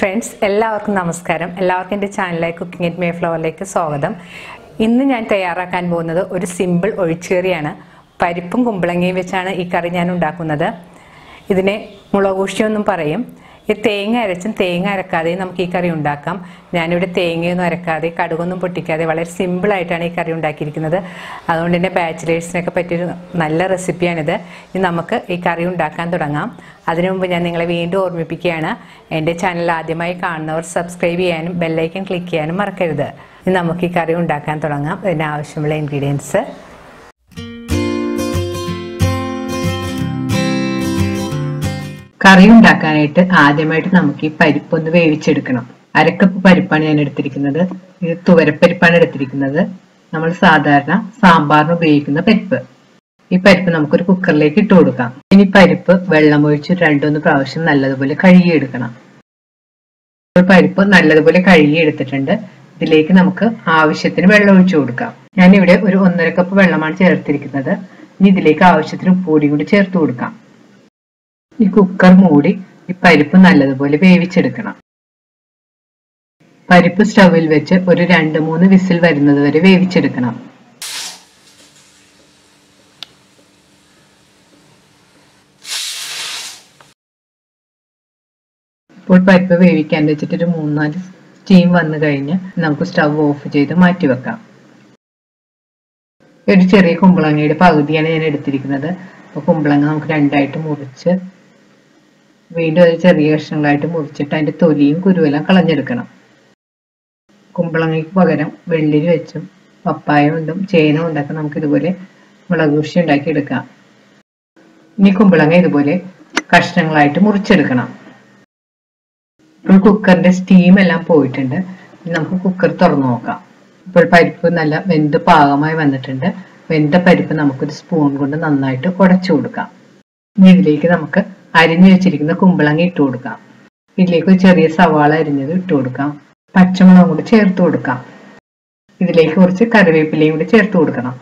friends എല്ലാവർക്കും നമസ്കാരം എല്ലാവർക്കും എൻ്റെ ചാനലായ കുക്കിംഗ് ഇറ്റ് മേ ഫ്ലവറിലേക്ക് സ്വാഗതം ഇന്ന് ഞാൻ തയ്യാറാക്കാൻ പോകുന്നത് ഒരു സിമ്പിൾ ഒഴിച്ചുകറിയാണ് പരിപ്പും കുമ്പളങ്ങയും വെച്ചാണ് ഈ കറി ഞാൻ ഉണ്ടാക്കുന്നത് ഇതിനെ മുളകൂഷ്ടിയൊന്നും പറയും ഈ തേങ്ങ അരച്ചും തേങ്ങ അരക്കാതെയും നമുക്ക് ഈ കറി ഉണ്ടാക്കാം ഞാനിവിടെ തേങ്ങയൊന്നും അരക്കാതെ കടുകൊന്നും പൊട്ടിക്കാതെ വളരെ സിമ്പിളായിട്ടാണ് ഈ കറി ഉണ്ടാക്കിയിരിക്കുന്നത് അതുകൊണ്ട് തന്നെ ബാച്ചിലേഴ്സിനൊക്കെ പറ്റിയൊരു നല്ല റെസിപ്പിയാണിത് ഇനി നമുക്ക് ഈ കറി ഉണ്ടാക്കാൻ തുടങ്ങാം അതിനു മുമ്പ് ഞാൻ നിങ്ങളെ വീണ്ടും ഓർമ്മിപ്പിക്കുകയാണ് എൻ്റെ ചാനൽ ആദ്യമായി കാണുന്നവർ സബ്സ്ക്രൈബ് ചെയ്യാനും ബെല്ലൈക്കൻ ക്ലിക്ക് ചെയ്യാനും മറക്കരുത് ഇനി നമുക്ക് ഈ കറി ഉണ്ടാക്കാൻ തുടങ്ങാം അതിന് ആവശ്യമുള്ള ഇൻഗ്രീഡിയൻസ് കറി ഉണ്ടാക്കാനായിട്ട് ആദ്യമായിട്ട് നമുക്ക് ഈ പരിപ്പൊന്ന് വേവിച്ചെടുക്കണം അരക്കപ്പ് പരിപ്പാണ് ഞാൻ എടുത്തിരിക്കുന്നത് ഇത് തുവരപ്പരിപ്പാണ് എടുത്തിരിക്കുന്നത് നമ്മൾ സാധാരണ സാമ്പാറിന് ഉപയോഗിക്കുന്ന പരിപ്പ് ഈ പരിപ്പ് നമുക്കൊരു കുക്കറിലേക്ക് ഇട്ട് കൊടുക്കാം ഇനി പരിപ്പ് വെള്ളമൊഴിച്ച് രണ്ടൊന്ന് പ്രാവശ്യം നല്ലതുപോലെ കഴുകിയെടുക്കണം ഇപ്പോൾ പരിപ്പ് നല്ലതുപോലെ കഴുകിയെടുത്തിട്ടുണ്ട് ഇതിലേക്ക് നമുക്ക് ആവശ്യത്തിന് വെള്ളം ഒഴിച്ചു കൊടുക്കാം ഞാനിവിടെ ഒരു ഒന്നര കപ്പ് വെള്ളമാണ് ചേർത്തിരിക്കുന്നത് ഇനി ഇതിലേക്ക് ആവശ്യത്തിന് ഉപ്പുപൊടി കൂടി ചേർത്ത് കൊടുക്കാം ഈ കുക്കർ മൂടി ഈ പരിപ്പ് നല്ലതുപോലെ വേവിച്ചെടുക്കണം പരിപ്പ് സ്റ്റൗവിൽ വെച്ച് ഒരു രണ്ട് മൂന്ന് വിസിൽ വരുന്നത് വരെ വേവിച്ചെടുക്കണം ഇപ്പോൾ പരിപ്പ് വേവിക്കാൻ വെച്ചിട്ട് ഒരു മൂന്നാല് സ്റ്റീം വന്നു കഴിഞ്ഞ് നമുക്ക് സ്റ്റവ് ഓഫ് ചെയ്ത് മാറ്റി വെക്കാം ഒരു ചെറിയ കുമ്പളങ്ങയുടെ പകുതിയാണ് ഞാൻ എടുത്തിരിക്കുന്നത് അപ്പോൾ കുമ്പളങ്ങ നമുക്ക് രണ്ടായിട്ട് മുറിച്ച് വീണ്ടും അത് ചെറിയ കഷ്ണങ്ങളായിട്ട് മുറിച്ചിട്ട് അതിന്റെ തൊലിയും കുരുവെല്ലാം കളഞ്ഞെടുക്കണം കുമ്പളങ്ങയ്ക്ക് പകരം വെള്ളിരി വെച്ചും പപ്പായ കൊണ്ടും ചേന കൊണ്ടൊക്കെ നമുക്ക് ഇതുപോലെ മുളക് കൃഷി ഉണ്ടാക്കി എടുക്കാം ഇനി കുമ്പളങ്ങ ഇതുപോലെ കഷ്ണങ്ങളായിട്ട് മുറിച്ചെടുക്കണം ഇപ്പോൾ കുക്കറിന്റെ സ്റ്റീം എല്ലാം പോയിട്ടുണ്ട് ഇനി നമുക്ക് കുക്കർ തുറന്നു നോക്കാം ഇപ്പോൾ പരിപ്പ് നല്ല വെന്ത് പാകമായി വന്നിട്ടുണ്ട് വെന്ത പരിപ്പ് നമുക്കൊരു സ്പൂൺ കൊണ്ട് നന്നായിട്ട് ഉടച്ചു കൊടുക്കാം ഇനി ഇതിലേക്ക് നമുക്ക് അരിഞ്ഞു വെച്ചിരിക്കുന്ന കുമ്പളങ്ങ ഇട്ട് കൊടുക്കാം ഇതിലേക്ക് ഒരു ചെറിയ സവാള അരിഞ്ഞത് ഇട്ട് കൊടുക്കാം പച്ചമുളകും കൂടി ചേർത്ത് കൊടുക്കാം ഇതിലേക്ക് കുറച്ച് കറിവേപ്പിലയും കൂടി ചേർത്ത് കൊടുക്കണം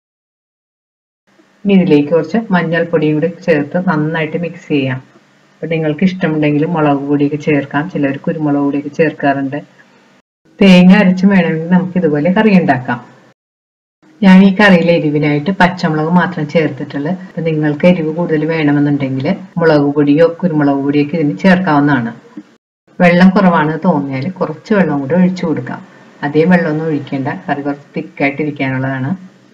ഇനി ഇതിലേക്ക് കുറച്ച് മഞ്ഞൾപ്പൊടിയും കൂടി ചേർത്ത് നന്നായിട്ട് മിക്സ് ചെയ്യാം അപ്പൊ നിങ്ങൾക്ക് ഇഷ്ടമുണ്ടെങ്കിൽ മുളക് പൊടിയൊക്കെ ചേർക്കാം ചിലർ കുരുമുളക് പൊടിയൊക്കെ ചേർക്കാറുണ്ട് തേങ്ങ അരച്ച് വേണമെങ്കിൽ നമുക്ക് ഇതുപോലെ കറി ഉണ്ടാക്കാം ഞാൻ ഈ കറിയിലെ എരിവിനായിട്ട് പച്ചമുളക് മാത്രം ചേർത്തിട്ടുള്ളൂ അപ്പൊ നിങ്ങൾക്ക് എരിവ് കൂടുതൽ വേണമെന്നുണ്ടെങ്കിൽ മുളക് പൊടിയോ കുരുമുളക് പൊടിയോ ഒക്കെ ഇതിന് ചേർക്കാവുന്നതാണ് വെള്ളം കുറവാണെന്ന് തോന്നിയാൽ കുറച്ച് വെള്ളം കൂടി ഒഴിച്ചു കൊടുക്കാം അധികം വെള്ളമൊന്നും ഒഴിക്കേണ്ട കറി കുറച്ച് തിക്കായിട്ട് ഇരിക്കാനുള്ളതാണ്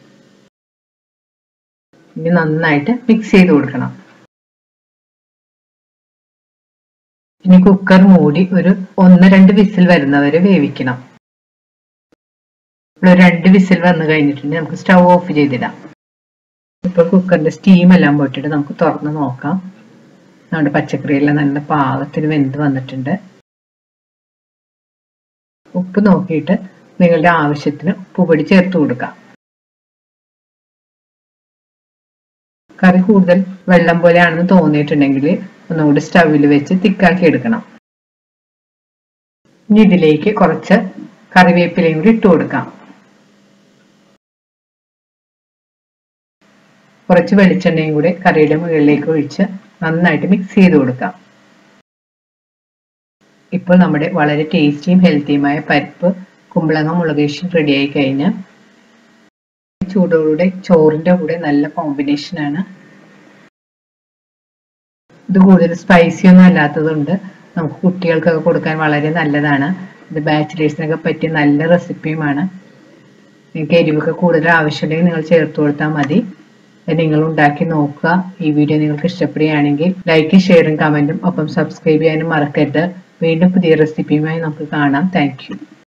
ഇനി നന്നായിട്ട് മിക്സ് ചെയ്ത് കൊടുക്കണം ഇനി കുക്കർ മൂടി ഒരു ഒന്ന് രണ്ട് വിസിൽ വരുന്നവരെ വേവിക്കണം ഇപ്പോൾ രണ്ട് വിസിൽ വന്നു കഴിഞ്ഞിട്ടുണ്ടെങ്കിൽ നമുക്ക് സ്റ്റൗ ഓഫ് ചെയ്തിടാം ഇപ്പോൾ കുക്കറിന്റെ സ്റ്റീം എല്ലാം പോയിട്ടിട്ട് നമുക്ക് തുറന്ന് നോക്കാം നമ്മുടെ പച്ചക്കറിയെല്ലാം നല്ല പാകത്തിന് വെന്ത് വന്നിട്ടുണ്ട് ഉപ്പ് നോക്കിയിട്ട് നിങ്ങളുടെ ആവശ്യത്തിന് ഉപ്പുപൊടി ചേർത്ത് കൊടുക്കാം കറി കൂടുതൽ വെള്ളം പോലെയാണെന്ന് തോന്നിയിട്ടുണ്ടെങ്കിൽ ഒന്നുകൂടി സ്റ്റവിൽ വെച്ച് തിക്കാക്കി എടുക്കണം ഇനി ഇതിലേക്ക് കുറച്ച് കറിവേപ്പിലയും കൂടി ഇട്ട് കൊടുക്കാം കുറച്ച് വെളിച്ചെണ്ണയും കൂടി കറിയുടെ മുകളിലേക്ക് ഒഴിച്ച് നന്നായിട്ട് മിക്സ് ചെയ്ത് കൊടുക്കാം ഇപ്പോൾ നമ്മുടെ വളരെ ടേസ്റ്റിയും ഹെൽത്തിയുമായ പരിപ്പ് കുമ്പളങ്ങ മുളകേഷൻ റെഡിയായി കഴിഞ്ഞ് ചൂടോടെ ചോറിന്റെ കൂടെ നല്ല കോമ്പിനേഷനാണ് ഇത് കൂടുതൽ സ്പൈസി ഒന്നും അല്ലാത്തതുകൊണ്ട് നമുക്ക് കുട്ടികൾക്കൊക്കെ കൊടുക്കാൻ വളരെ നല്ലതാണ് ഇത് ബാച്ചിലേഴ്സിനൊക്കെ പറ്റിയ നല്ല റെസിപ്പിയുമാണ് നിങ്ങൾക്ക് എരിവൊക്കെ കൂടുതൽ ആവശ്യമുണ്ടെങ്കിൽ നിങ്ങൾ ചേർത്ത് കൊടുത്താൽ മതി നിങ്ങൾ ഉണ്ടാക്കി നോക്കുക ഈ വീഡിയോ നിങ്ങൾക്ക് ഇഷ്ടപ്പെടുകയാണെങ്കിൽ ലൈക്കും ഷെയറും കമന്റും ഒപ്പം സബ്സ്ക്രൈബ് ചെയ്യാനും മറക്കരുത് വീണ്ടും പുതിയ റെസിപ്പിയുമായി നമുക്ക് കാണാം താങ്ക്